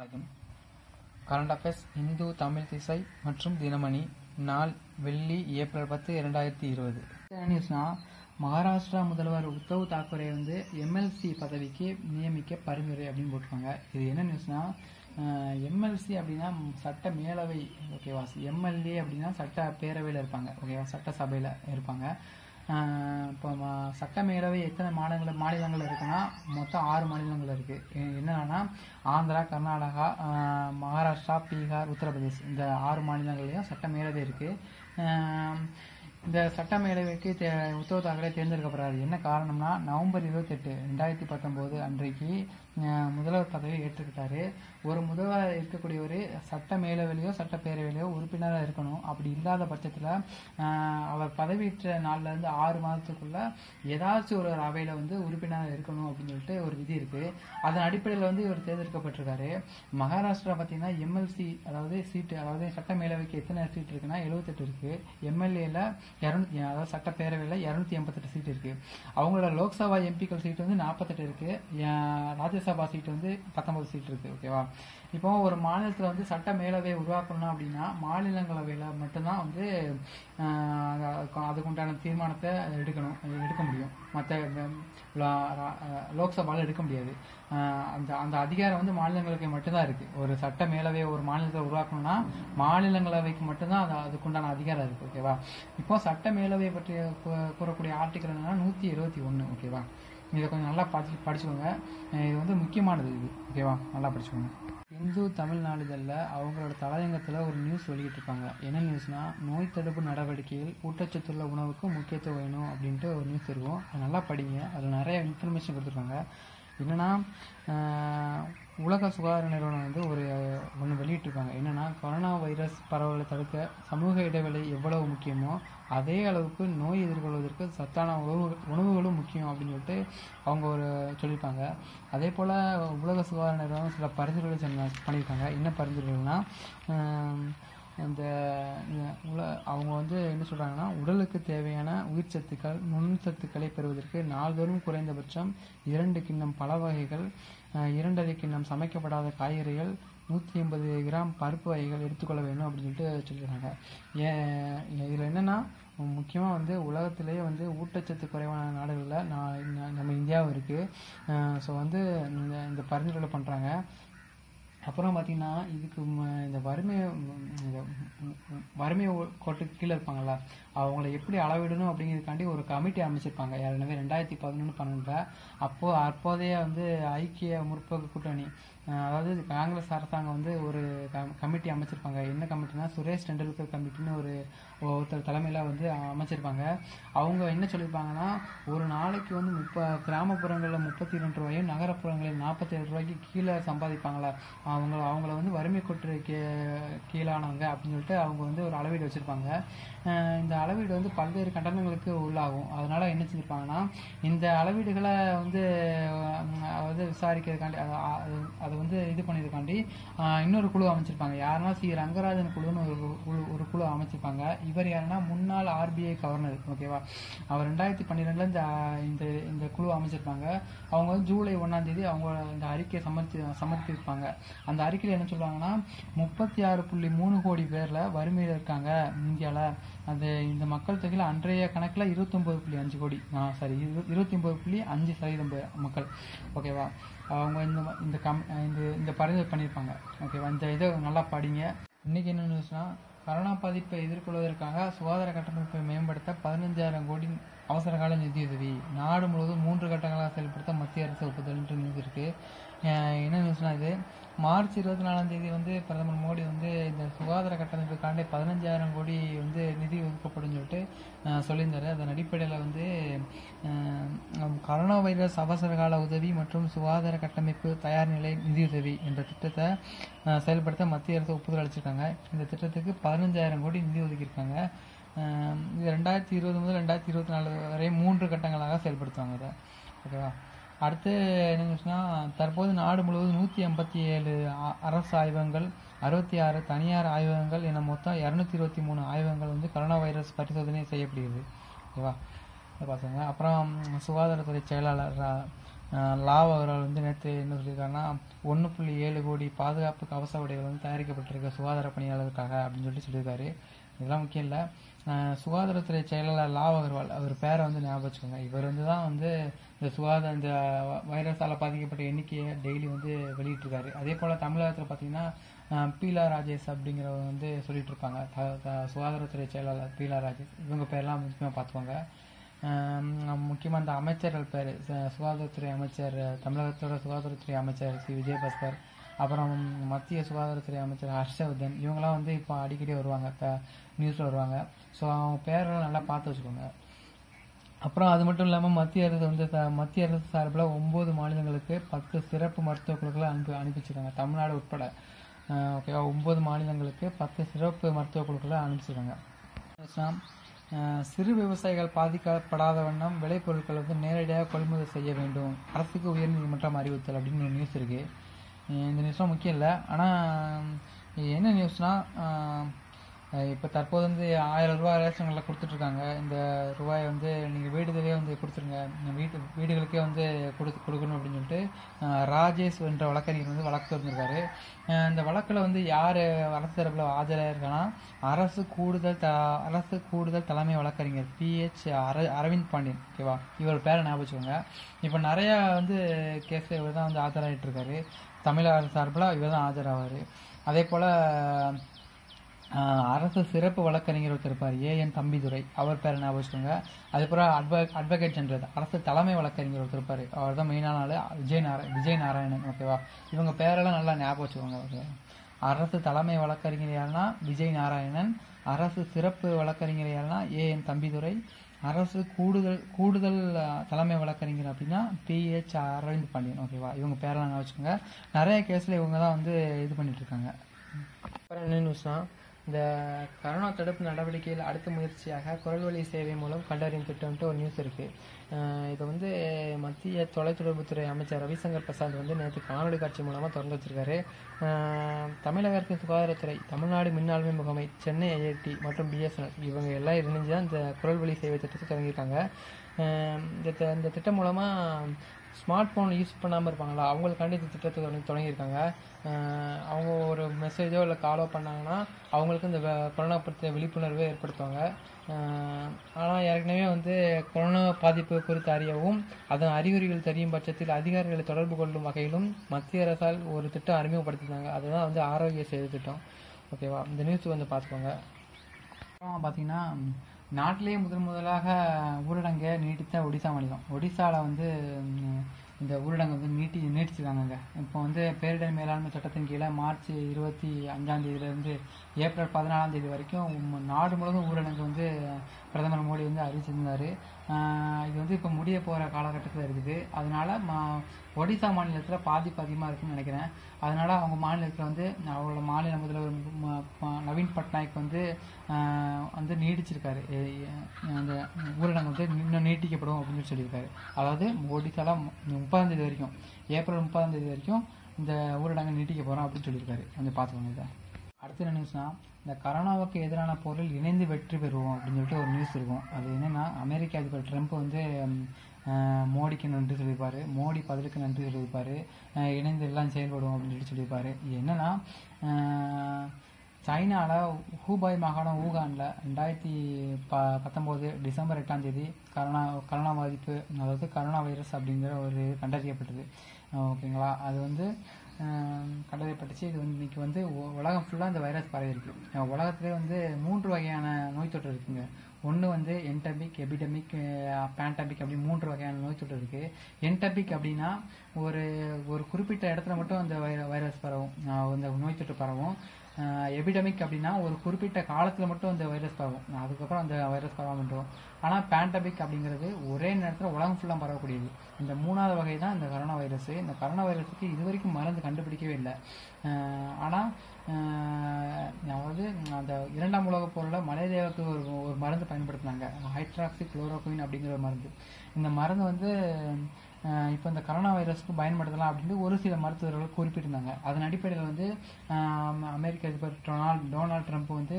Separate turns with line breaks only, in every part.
ஆகும் current affairs Hindu Tamil திசை மற்றும் தினமணி நாள் வெள்ளி ஏப்ரல் பத்து இரண்டாயிரத்தி இருபது நியூஸ்னா மகாராஷ்டிரா முதல்வர் உத்தவ் தாக்கரே வந்து எம்எல்சி பதவிக்கு நியமிக்க பரிந்துரை அப்படின்னு போட்டிருக்காங்க இது என்ன நியூஸ்னா எம்எல்சி அப்படின்னா சட்ட மேலவை ஓகேவா எம்எல்ஏ அப்படின்னா சட்ட பேரவையில் இருப்பாங்க ஓகேவா சட்டசபையில் இருப்பாங்க ஆஹ் இப்போ ம- சட்ட மேலவை எத்தனை மாநிலங்கள் மாநிலங்கள் இருக்குன்னா மொத்தம் ஆறு மாநிலங்கள் இருக்கு எ- என்னன்னா ஆந்திரா கர்நாடகா ஆஹ் மகாராஷ்டிரா பீகார் உத்தரப்பிரதேஷ் இந்த ஆறு மாநிலங்கள்லயும் சட்ட மேலவை இருக்கு ஆஹ் இந்த சட்ட மேலவைக்கு தே உத்தவ் தாக்கரே தேர்ந்தெடுக்கப்படுறாரு என்ன காரணம்னா நவம்பர் இருபத்தெட்டு ரெண்டாயிரத்தி பத்தொம்போது அன்றைக்கு ஆஹ் முதல்வர் பதவியை ஏற்றுக்கிட்டாரு ஒரு முதல்வர் இருக்கக்கூடியவர் சட்ட மேலவையிலையோ சட்டப்பேரவையிலையோ உறுப்பினராக இருக்கணும் அப்படி இல்லாத பட்சத்தில் அவர் பதவியேற்ற நாள்ல இருந்து ஆறு மாதத்துக்குள்ள ஏதாச்சும் ஒரு அவையில் வந்து உறுப்பினராக இருக்கணும் அப்படின்னு சொல்லிட்டு ஒரு விதி இருக்கு அதன் அடிப்படையில் வந்து இவர் தேர்ந்தெடுக்கப்பட்டிருக்காரு மகாராஷ்டிரா பார்த்தீங்கன்னா எம்எல்சி அதாவது சீட்டு அதாவது சட்ட மேலவைக்கு எத்தனை சீட் இருக்குன்னா எழுபத்தெட்டு இருக்கு எம்எல்ஏல இரநூத்தி அதாவது சட்டப்பேரவையில் இரநூத்தி எண்பத்தெட்டு சீட் இருக்கு அவங்களோட லோக்சபா எம்பிக்கள் சீட் வந்து நாற்பத்தெட்டு இருக்கு அஹ் ராஜ்யசபா சீட் வந்து பத்தொன்பது சீட் இருக்கு ஓகேவா இப்போ ஒரு மாநிலத்தில் வந்து சட்ட மேலவையை உருவாக்கணும் அப்படின்னா மாநிலங்களவையில் மட்டும்தான் வந்து அஹ், அதுக்கு- அதுக்குண்டான தீர்மானத்தை எடுக்கணும் எடுக்க முடியும் மற்ற லோக்சபாவில் எடுக்க முடியாது அஹ், அந்த அந்த அதிகாரம் வந்து மாநிலங்களுக்கு மட்டும்தான் இருக்கு ஒரு சட்ட மேலவையை ஒரு மாநிலத்தில் உருவாக்கணும்னா மாநிலங்களவைக்கு மட்டும்தான் அது அதுக்குண்டான அதிகாரம் இருக்கு ஓகேவா இப்போ சட்ட மேலவை பற்றி கூ- கூறக்கூடிய ஆர்டிகல் என்னன்னா நூற்றி இருபத்தி ஒன்று ஓகேவா இதை கொஞ்சம் நல்லா படிச்சு படிச்சுக்கோங்க அஹ் இது வந்து முக்கியமானது இது ஓகேவா நல்லா படிச்சுக்கோங்க இந்து தமிழ் நாளிதழில் அவங்களோட தலையங்கத்தில் ஒரு நியூஸ் வெளியிட்டிருப்பாங்க என்ன நியூஸ்னா நோய் தடுப்பு நடவடிக்கையில் ஊட்டச்சத்துள்ள உணவுக்கு முக்கியத்துவம் வேணும் அப்படின்ட்டு ஒரு நியூஸ் இருக்கும் அது நல்லா படிங்க அதில் நிறைய இன்ஃபர்மேஷன் கொடுத்துருக்காங்க என்னன்னா ஆஹ், உலக சுகாதார நிறுவனம் வந்து ஒரு ஒன்று வெளியிட்டிருக்காங்க என்னன்னா கொரோனா வைரஸ் பரவலை தடுக்க சமூக இடைவெளி எவ்வளவு முக்கியமோ அதே அளவுக்கு நோய் எதிர்கொள்வதற்கு சத்தான உணவு உணவுகளும் முக்கியம் அப்படின்னு சொல்லிட்டு அவங்க ஒரு சொல்லியிருக்காங்க அதே போல் உலக சுகாதார நிறுவனம் சில பரிந்துரைகளை சொன்ன பண்ணியிருக்காங்க என்ன பரிந்துரைகள்னா ஆஹ், இந்த இந்த உல அவங்க வந்து என்ன சொல்றாங்கன்னா உடலுக்கு தேவையான உயிர் சத்துக்கள் நுண்சத்துக்களை பெறுவதற்கு நாள்தோறும் குறைந்தபட்சம் இரண்டு கிண்ணம் பழ வகைகள் அஹ், இரண்டரை கிண்ணம் சமைக்கப்படாத காய்கறிகள் நூற்றி எண்பது கிராம் பருப்பு வகைகள் எடுத்துக்கொள்ள வேண்டும் அப்படின்னு சொல்லிட்டு சொல்லியிருக்காங்க ஏன் இதில் என்னன்னா முக்கியமாக வந்து உலகத்திலேயே வந்து ஊட்டச்சத்து குறைவான நாடுகளில் நான் நம்ம இந்தியாவும் இருக்குது ஸோ வந்து இந்த இந்த பரிந்துரைகளை பண்ணுறாங்க அப்புறம் பார்த்தீங்கன்னா இதுக்கு ம- இந்த வறுமை ம், இந்த ம், ம், வறுமை ஓ- கோட்டுக்கு கீழே இருப்பாங்கல்ல அவங்கள எப்படி அளவிடணும் அப்படிங்கிறதுக்காண்டி ஒரு கமிட்டி அமைச்சிருப்பாங்க ஏற்கனவே ரெண்டாயிரத்தி பதினொன்று பன்னெண்டில் அப்போ அப்போதைய வந்து ஐக்கிய முற்போக்கு கூட்டணி அஹ், அதாவது காங்கிரஸ் அரசாங்கம் வந்து ஒரு க- கமிட்டி அமைச்சிருப்பாங்க என்ன கமிட்டினா சுரேஷ் டெண்டுல்கர் கமிட்டின்னு ஒரு ஒருத்தர் தலைமையில் வந்து அமைச்சிருப்பாங்க அவங்க என்ன சொல்லியிருப்பாங்கன்னா ஒரு நாளைக்கு வந்து முப்ப கிராமப்புறங்களில் முப்பத்தி ரெண்டு ரூபாயும் நகரப்புறங்களில் நாற்பத்தி ஏழு ரூபாய்க்கு கீழே சம்பாதிப்பாங்களா அவங்க அவங்கள வந்து வறுமை கொட்டு கீழானவங்க அப்படின்னு சொல்லிட்டு அவங்க வந்து ஒரு அளவீடு வச்சிருப்பாங்க அஹ் இந்த அளவீடு வந்து பல்வேறு கண்டனங்களுக்கு உள்ளாகும் அதனால என்ன செஞ்சிருப்பாங்கன்னா இந்த அளவீடுகளை வந்து அஹ், அதாவது விசாரிக்கிறதுக்காண்டி அத- அது- அதை வந்து இது பண்ணியிருக்காண்டி அஹ், இன்னொரு குழு அமைச்சிருப்பாங்க யாருன்னா சி ரங்கராஜன் குழுன்னு ஒரு குழு ஒரு குழு அமைச்சிருப்பாங்க இவர் யாருன்னா முன்னாள் ஆர்பிஐ கவர்னர் ஓகேவா அவர் ரெண்டாயிரத்தி பன்னிரெண்டுல இந்த இந்த இந்த குழு அமைச்சிருப்பாங்க அவங்க வந்து ஜூலை ஒன்னாம் தேதி அவங்க இந்த அறிக்கையை சமர்ப்பி சமர்ப்பிப்பாங்க அந்த அறிக்கையில் என்ன சொல்றாங்கன்னா முப்பத்தி ஆறு புள்ளி மூணு கோடி பேர்ல வறுமையில இருக்காங்க இந்தியால அது இந்த மக்கள் தொகையில் அன்றைய கணக்குல இருபத்தொன்பது புள்ளி அஞ்சு கோடி சாரி இருபத்தி ஒன்பது புள்ளி அஞ்சு சதவீதம் பேர் மக்கள் ஓகேவா அவங்க இந்த ம- இந்த கம் இந்த இந்த பரிந்துரை பண்ணியிருப்பாங்க ஓகேவா இந்த இதை நல்லா படிங்க இன்னைக்கு என்ன நியூஸ்னா கரோனா பாதிப்பை எதிர்கொள்வதற்காக சுகாதார கட்டமைப்பை மேம்படுத்த பதினஞ்சாயிரம் கோடி அவசர கால நிதியுதவி நாடு முழுவதும் மூன்று கட்டங்களாக செயல்படுத்த மத்திய அரசு ஒப்புதல் என்று நியூஸ் இருக்கு அஹ் என்ன நியூஸ்னா இது மார்ச் இருபத்தி நாலாம் தேதி வந்து பிரதமர் மோடி வந்து இந்த சுகாதார கட்டமைப்புக்காண்டி பதினஞ்சாயிரம் கோடி வந்து நிதி ஒதுக்கப்படும் சொல்லிட்டு அஹ், சொல்லியிருந்தாரு அதன் அடிப்படையில் வந்து அஹ், கரோனா வைரஸ் அவசர கால உதவி மற்றும் சுகாதார கட்டமைப்பு தயார் நிலை நிதியுதவி என்ற திட்டத்தை அஹ், செயல்படுத்த மத்திய அரசு ஒப்புதல் அளிச்சிருக்காங்க இந்த திட்டத்துக்கு பதினஞ்சாயிரம் கோடி நிதி ஒதுக்கியிருக்காங்க அஹ், இது ரெண்டாயிரத்தி இருபது முதல் ரெண்டாயிரத்தி இருபத்தி நாலு வரை மூன்று கட்டங்களாக செயல்படுத்துவாங்க இதை ஓகேவா அடுத்து என்ன நியூஸ்னா தற்போது நாடு முழுவதும் நூற்றி எண்பத்தி ஏழு அ- அரசு ஆய்வகங்கள் அறுபத்தி ஆறு தனியார் ஆய்வகங்கள் என மொத்தம் இரநூத்தி இருபத்தி மூணு ஆய்வகங்கள் வந்து கொரோனா வைரஸ் பரிசோதனை செய்யப்படுகிறது ஓகேவா இதை பார்த்துங்க அப்புறம் சுகாதாரத்துறை செயலாளர் ரா- லாவ் அவர்கள் வந்து நேற்று என்ன சொல்லியிருக்காங்கன்னா ஒன்று புள்ளி ஏழு கோடி பாதுகாப்பு கவச உடைகள் வந்து தயாரிக்கப்பட்டிருக்க சுகாதார பணியாளருக்காக அப்படின்னு சொல்லிட்டு சொல்லியிருக்காரு இதெல்லாம் முக்கியம் இல்லை சுகாதாரத்துறை செயலாளர் லாவ் அகர்வால் அவர் பேரை வந்து ஞாபகம் வச்சுக்கோங்க இவர் வந்து தான் வந்து இந்த சுகாதார இந்த வைரஸால் பாதிக்கப்பட்ட எண்ணிக்கையை டெய்லி வந்து வெளியிட்டிருக்காரு அதே போல் தமிழகத்தில் பார்த்தீங்கன்னா அஹ், பீலா ராஜேஷ் அப்படிங்கிறவங்க வந்து சொல்லிட்டு இருப்பாங்க த- த- சுகாதாரத்துறை செயலாளர் பீலா ராஜேஷ் இவங்க பேர்லாம் முக்கியமாக பார்த்துக்கோங்க முக்கியமாக இந்த அமைச்சர்கள் பேர் சுகாதாரத்துறை அமைச்சர் தமிழகத்தோட சுகாதாரத்துறை அமைச்சர் சி விஜயபாஸ்கர் அப்புறம் மத்திய சுகாதாரத்துறை அமைச்சர் ஹர்ஷவர்தன் இவங்கெல்லாம் வந்து இப்போ அடிக்கடி வருவாங்க நியூஸில் வருவாங்க ஸோ அவங்க பேரெல்லாம் நல்லா பார்த்து வச்சுக்கோங்க அப்புறம் அது மட்டும் இல்லாமல் மத்திய அரசு வந்து த- மத்திய அரசு சார்பில் ஒன்பது மாநிலங்களுக்கு பத்து சிறப்பு மருத்துவ குழுக்களை அனுப்பி அனுப்பிச்சிருக்காங்க தமிழ்நாடு உட்பட அஹ் ஓகேவா ஒன்பது மாநிலங்களுக்கு பத்து சிறப்பு மருத்துவ குழுக்களை அனுப்பிச்சிருக்காங்க இஸ்லாம், அஹ் சிறு விவசாயிகள் பாதிக்கப்படாத வண்ணம் விளைபொருட்கள் வந்து நேரடியாக கொள்முதல் செய்ய வேண்டும் அரசுக்கு உயர்நீதிமன்றம் அறிவுறுத்தல் அப்படின்னு ஒரு நியூஸ் இருக்கு அஹ் இந்த நியூஸ்லாம் முக்கியம் இல்லை ஆனால் என்ன நியூஸ்னா இப்போ தற்போது வந்து ஆயிரம் ரூபாய் ரேஷன்களில் கொடுத்துட்ருக்காங்க இந்த ரூபாயை வந்து நீங்கள் வீடுகளே வந்து கொடுத்துருங்க இந்த வீட்டு வீடுகளுக்கே வந்து கொடுத்து கொடுக்கணும் அப்படின்னு சொல்லிட்டு அஹ், ராஜேஷ் என்ற வழக்கறிஞர் வந்து வழக்கு தொடர்ந்துருக்காரு அஹ், இந்த வழக்கில் வந்து யார் அரசு தரப்பில் ஆஜராயிருக்கான்னா அரசு கூடுதல் த அரசு கூடுதல் தலைமை வழக்கறிஞர் பிஹெச் அர அரவிந்த் பாண்டியன் ஓகேவா இவர் பேரை ஞாபகம் வச்சுக்கோங்க இப்போ நிறையா வந்து கேஸ் இவர் தான் வந்து ஆஜராகிட்டு இருக்காரு தமிழக சார்பில் இவர் தான் ஆஜராவார் அதே போல் ஆஹ் அரசு சிறப்பு வழக்கறிஞர் ஒருத்தர் இருப்பார் ஏஎன் தம்பிதுரை அவர் பேரை ஞாபகம் வச்சுக்கோங்க அதுக்கப்புறம் அட்வ அட்வொகேட் ஜெனரல் அரசு தலைமை வழக்கறிஞர் ஒருத்தர் இருப்பார் அவர் தான் மெயினான ஆள் விஜய் நாராயண் விஜய் நாராயணன் ஓகேவா இவங்க பேரெல்லாம் நல்லா ஞாபகம் வச்சுக்கோங்க ஓகே அரசு தலைமை வழக்கறிஞர் யாருன்னா விஜய் நாராயணன் அரசு சிறப்பு வழக்கறிஞர் யாருன்னா ஏஎன் தம்பிதுரை அரசு கூடுதல் கூடுதல் அஹ், தலைமை வழக்கறிஞர் அப்படின்னா பிஹெச் அரவிந்த் பாண்டியன் ஓகேவா இவங்க பேரெல்லாம் ஞாபகம் வச்சுக்கோங்க நிறைய கேஸில் இவங்க தான் வந்து இது பண்ணிட்டு இருக்காங்க அப்புறம் என்ன நியூஸ்னா இந்த கரோனா தடுப்பு நடவடிக்கையில் அடுத்த முயற்சியாக குரல் வழி சேவை மூலம் கண்டறியும் திட்டம்ட்டு ஒரு நியூஸ் இருக்கு அஹ் இதை வந்து மத்திய தொலைத்தொடர்புத்துறை அமைச்சர் ரவிசங்கர் பிரசாத் வந்து நேற்று காணொலி காட்சி மூலமாக திறந்து வச்சிருக்காரு அஹ் தமிழக அரசின் சுகாதாரத்துறை தமிழ்நாடு மின்னாளுமை முகமை சென்னை ஐஐடி மற்றும் பிஎஸ்என்எல் இவங்க எல்லாம் இணைஞ்சு தான் இந்த குரல் வழி சேவை திட்டத்தை தொடங்கியிருக்காங்க அஹ் இந்த தி- இந்த திட்டம் மூலமாக ஸ்மார்ட் ஃபோன் யூஸ் பண்ணாமல் இருப்பாங்களா அவங்களுக்காண்டி இந்த திட்டத்தை தொடங்கி தொடங்கியிருக்காங்க அஹ் அவங்க ஒரு மெசேஜோ இல்லை காலோ பண்ணாங்கன்னா அவங்களுக்கு இந்த வ- கொரோனா பற்றிய விழிப்புணர்வை ஏற்படுத்துவாங்க ஆனால் ஏற்கனவே வந்து கொரோனா பாதிப்பு குறித்து அறியவும் அதன் அறிகுறிகள் தெரியும் பட்சத்தில் அதிகாரிகளை தொடர்பு கொள்ளும் வகையிலும் மத்திய அரசால் ஒரு திட்டம் அறிமுகப்படுத்தினாங்க அதுதான் வந்து ஆரோக்கிய சேவை திட்டம் ஓகேவா இந்த நியூஸ் வந்து பார்த்துக்கோங்க அப்புறம் பார்த்தீங்கன்னா நாட்டிலேயே முதல் முதலாக ஊரடங்கை நீட்டித்த ஒடிசா மாநிலம் ஒடிசாவில் வந்து ம், இந்த ஊரடங்கு வந்து நீட்டி நீட்டிச்சிருக்காங்க இப்போ வந்து பேரிடர் மேலாண்மை சட்டத்தின் கீழே மார்ச் இருபத்தி அஞ்சாம் தேதியிலேருந்து ஏப்ரல் பதினாலாம் தேதி வரைக்கும் உம் நாடு முழுவதும் ஊரடங்கு வந்து பிரதமர் மோடி வந்து அறிவிச்சிருந்தாரு ஆஹ் இது வந்து இப்போ முடிய போகிற காலகட்டத்தில் இருக்குது அதனால மா ஒடிசா மாநிலத்தில் பாதிப்பு அதிகமாக இருக்குன்னு நினைக்கிறேன் அதனால அவங்க மாநிலத்தில் வந்து அவங்களோட மாநில முதல்வர் ம- ம- நவீன் பட்நாயக் வந்து ஆஹ் வந்து நீடிச்சிருக்காரு எ- எ- அந்த ஊரடங்கு வந்து இன்னும் நீட்டிக்கப்படும் அப்படின்னு சொல்லி சொல்லியிருக்காரு அதாவது ஒடிசால முப்பதாம் தேதி வரைக்கும் ஏப்ரல் முப்பதாம் தேதி வரைக்கும் இந்த ஊரடங்கு நீட்டிக்க போகிறோம் அப்படின்னு சொல்லியிருக்காரு வந்து பார்த்துக்கோங்க இதை அடுத்து என்ன நியூஸ்னா இந்த கரோனாவுக்கு எதிரான போரில் இணைந்து வெற்றி பெறுவோம் அப்படின்னு சொல்லிட்டு ஒரு நியூஸ் இருக்கும் அது என்னன்னா அமெரிக்க அதிபர் ட்ரம்ப் வந்து ம், அஹ், மோடிக்கு நன்றி சொல்லியிருப்பாரு மோடி பதிலுக்கு நன்றி சொல்லியிருப்பாரு அஹ், இணைந்து எல்லாம் செயல்படுவோம் அப்படின்னு சொல்லிட்டு சொல்லியிருப்பாரு இது என்னன்னா அஹ், சைனால ஹூபாய் மாகாணம் ஊகான்ல ரெண்டாயிரத்தி ப பத்தொம்போது டிசம்பர் எட்டாம் தேதி கரோனா கரோனா பாதிப்பு அதாவது கரோனா வைரஸ் அப்படிங்கிற ஒரு கண்டறியப்பட்டது அஹ் ஓகேங்களா அது வந்து அஹ், கண்டறியப்பட்டுச்சு இது வந்து இன்னைக்கு வந்து உ- உலகம் ஃபுல்லாக இந்த வைரஸ் பரவி இருக்கு அஹ் உலகத்திலே வந்து மூன்று வகையான நோய் தொற்று இருக்குங்க ஒன்று வந்து என்டபிக் எபிடமிக் பேண்டபிக் அப்படி மூன்று வகையான நோய் தொற்று இருக்கு என்டபிக் அப்படின்னா ஒரு ஒரு குறிப்பிட்ட இடத்துல மட்டும் அந்த வைர- வைரஸ் பரவும் அஹ் அந்த நோய் தொற்று பரவும் எபிடமிக் அப்படின்னா ஒரு குறிப்பிட்ட காலத்தில் மட்டும் அந்த வைரஸ் பரவும் அதுக்கப்புறம் அந்த வைரஸ் பரவாம விட்டுரும் ஆனால் பேண்டபிக் அப்படிங்கிறது ஒரே நேரத்தில் உலகம் ஃபுல்லாக பரவக்கூடியது இந்த மூணாவது வகை தான் இந்த கரோனா வைரஸ் இந்த கரோனா வைரஸுக்கு இது வரைக்கும் மருந்து கண்டுபிடிக்கவே இல்லை ஆனால் அதாவது அந்த இரண்டாம் உலகப் போரில் மலேரியாவுக்கு ஒரு ஒரு மருந்து பயன்படுத்தினாங்க ஹைட்ராக்சி குளோரோகுயின் அப்படிங்கிற ஒரு மருந்து இந்த மருந்து வந்து அஹ் இப்போ இந்த கரோனா வைரஸ்க்கு பயன்படுத்தலாம் அப்படின்னு ஒரு சில மருத்துவர்கள் குறிப்பிட்டிருந்தாங்க அதன் அடிப்படையில் வந்து அஹ் அமெரிக்க அதிபர் டொனால்ட் டொனால்ட் ட்ரம்ப் வந்து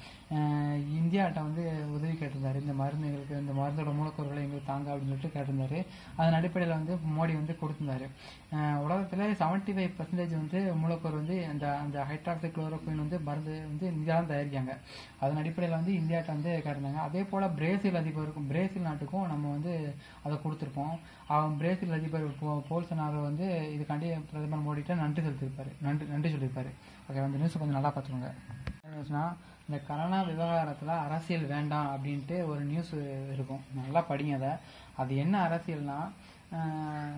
அஹ் இந்தியாட்ட வந்து உதவி கேட்டிருந்தாரு இந்த மருந்துகளுக்கு இந்த மருந்தோட மூலக்கூறுகளை எங்களுக்கு தாங்க அப்படின்னு சொல்லிட்டு கேட்டிருந்தாரு அதன் அடிப்படையில் வந்து மோடி வந்து கொடுத்திருந்தாரு அஹ் உலகத்துல செவன்டி ஃபைவ் பர்சன்டேஜ் வந்து மூலக்கூறு வந்து அந்த அந்த ஹைட்ராக்சி குளோரோக்வின் வந்து மருந்து வந்து இந்தியா தான் தயாரிக்காங்க அதன் அடிப்படையில் வந்து இந்தியாட்ட வந்து கேட்டிருந்தாங்க அதே போல பிரேசில் அதிபருக்கும் பிரேசில் நாட்டுக்கும் நம்ம வந்து அதை கொடுத்துருப்போம் அவன் பிரேசில் அதிபர் போ- போல்சனாரோ வந்து இதுக்காண்டி பிரதமர் மோடிட்ட நன்றி செலுத்திருப்பாரு நன்றி நன்றி சொல்லியிருப்பாரு ஓகே அந்த நியூஸ் கொஞ்சம் நல்லா பார்த்துக்கோங்க என்ன நியூஸ்னா இந்த கரோனா விவகாரத்தில் அரசியல் வேண்டாம் அப்படின்ட்டு ஒரு நியூஸ் இருக்கும் நல்லா படிங்க அதை அது என்ன அரசியல்னா ஆஹ்,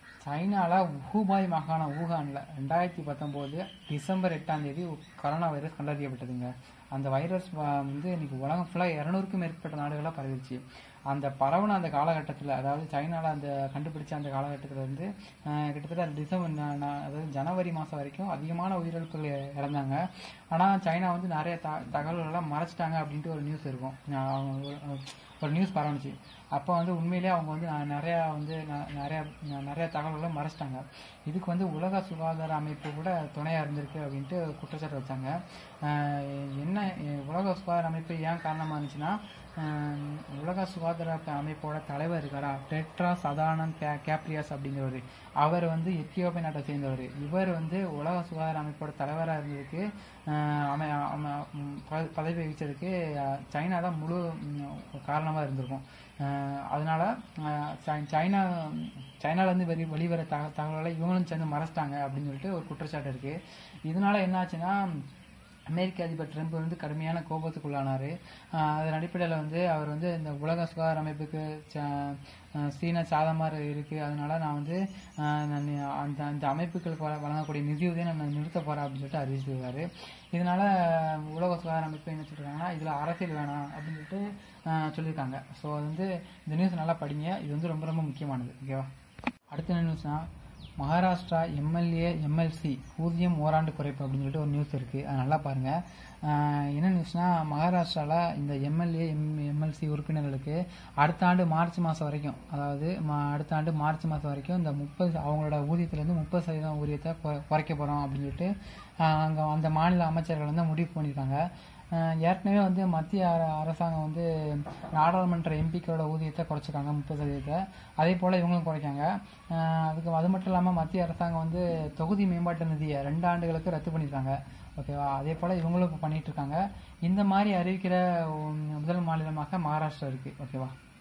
சைனால ஹூபாய் மாகாணம் ஊகான்ல ரெண்டாயிரத்தி பத்தொம்போது டிசம்பர் எட்டாம் தேதி கரோனா வைரஸ் கண்டறியப்பட்டதுங்க அந்த வைரஸ் வ- வந்து இன்னைக்கு உலகம் ஃபுல்லாக இரநூறுக்கும் மேற்பட்ட நாடுகளாக பரவிடுச்சு அந்த பரவுன அந்த காலகட்டத்தில் அதாவது சைனால அந்த கண்டுபிடிச்ச அந்த காலகட்டத்தில் வந்து ஆஹ், கிட்டத்தட்ட டிசம்பர் ந- ந- அதாவது ஜனவரி மாதம் வரைக்கும் அதிகமான உயிரிழப்புகள் இறந்தாங்க ஆனால் சைனா வந்து நிறைய த தகவல்கள்லாம் மறைச்சிட்டாங்க அப்படின்ட்டு ஒரு நியூஸ் இருக்கும் நான் அவங்க ஒரு- ஒரு நியூஸ் பரவுச்சு அப்போ வந்து உண்மையிலேயே அவங்க வந்து ந- நிறையா வந்து ந- நிறையா ந- நிறைய தகவல்களை மறைச்சிட்டாங்க இதுக்கு வந்து உலக சுகாதார அமைப்பு கூட துணையாக இருந்திருக்கு அப்படின்ட்டு குற்றச்சாட்டு வச்சாங்க ஆஹ் என்ன அஹ் உலக சுகாதார அமைப்பு ஏன் காரணமாக இருந்துச்சுன்னா ஆஹ் உலக சுகாதார ப- அமைப்போட தலைவர் இருக்காரா டெட்ராஸ் அதானந்த் கே கேப்ரியாஸ் அப்படிங்கிறவர் அவர் வந்து எத்தியோப்பிய நாட்டை சேர்ந்தவர் இவர் வந்து உலக சுகாதார அமைப்போட தலைவராக இருந்ததுக்கு ஆஹ் அமை அம- ம், ப- பதவி வகிச்சதுக்கு ஆஹ் சைனா தான் முழு காரணமாக இருந்திருக்கும் ஆஹ் அதனால ஆஹ் சை- சைனா சைனால இருந்து வெளி வெளிவர தக தகவல்களை இவங்களும் சேர்ந்து மறைச்சிட்டாங்க அப்படின்னு சொல்லிட்டு ஒரு குற்றச்சாட்டு இருக்கு இதனால என்ன ஆச்சுன்னா அமெரிக்க அதிபர் ட்ரம்ப் வந்து கடுமையான கோபத்துக்குள்ளானாரு ஆஹ் அதன் அடிப்படையில் வந்து அவர் வந்து இந்த உலக சுகாதார அமைப்புக்கு ச- ஆஹ் சீனா சாதமாக இருக்கு அதனால நான் வந்து ஆஹ் நான் அந்த அந்த அமைப்புகளுக்கு வழ- வழங்கக்கூடிய நிதியுதவியை நான் நிறுத்த போறேன் அப்படின்னு சொல்லிட்டு அறிவிச்சிருக்காரு இதனால உலக சுகாதார அமைப்பு என்ன சொல்றாங்கன்னா இதுல அரசியல் வேணாம் அப்படின்னு சொல்லிட்டு ஆஹ் சொல்லியிருக்காங்க ஸோ அது வந்து இந்த நியூஸ் நல்லா படிங்க இது வந்து ரொம்ப ரொம்ப முக்கியமானது ஓகேவா அடுத்த என்ன நியூஸ்னா மகாராஷ்டிரா எம்எல்ஏ எம்எல்சி ஊதியம் ஓராண்டு குறைப்பு அப்படின்னு சொல்லிட்டு ஒரு நியூஸ் இருக்கு அது நல்லா பாருங்க ஆஹ் என்ன நியூஸ்னா மகாராஷ்டிரால இந்த எம்எல்ஏ எம் எம்எல்சி உறுப்பினர்களுக்கு அடுத்த ஆண்டு மார்ச் மாதம் வரைக்கும் அதாவது ம- அடுத்த ஆண்டு மார்ச் மாதம் வரைக்கும் இந்த முப்பது அவங்களோட ஊதியத்திலேருந்து முப்பது சதவீதம் ஊதியத்தை குறை- குறைக்க போகிறோம் அப்படின்னு சொல்லிட்டு ஆஹ் அங்க அந்த மாநில அமைச்சர்கள் வந்து முடிவு பண்ணியிருக்காங்க ஆஹ் ஏற்கனவே வந்து மத்திய அர- அரசாங்கம் வந்து நாடாளுமன்ற எம்பிக்களோட ஊதியத்தை குறைச்சிருக்காங்க முப்பது சதவீதத்தை அதே போல் இவங்களும் குறைக்காங்க ஆஹ் அதுக்கு அது மட்டும் இல்லாமல் மத்திய அரசாங்கம் வந்து தொகுதி மேம்பாட்டு நிதியை ரெண்டு ஆண்டுகளுக்கு ரத்து பண்ணியிருக்காங்க ஓகேவா அதே போல் இவங்களும் இப்போ பண்ணிட்டு இருக்காங்க இந்த மாதிரி அறிவிக்கிற உம், முதல் மாநிலமாக மகாராஷ்டிரா இருக்கு ஓகேவா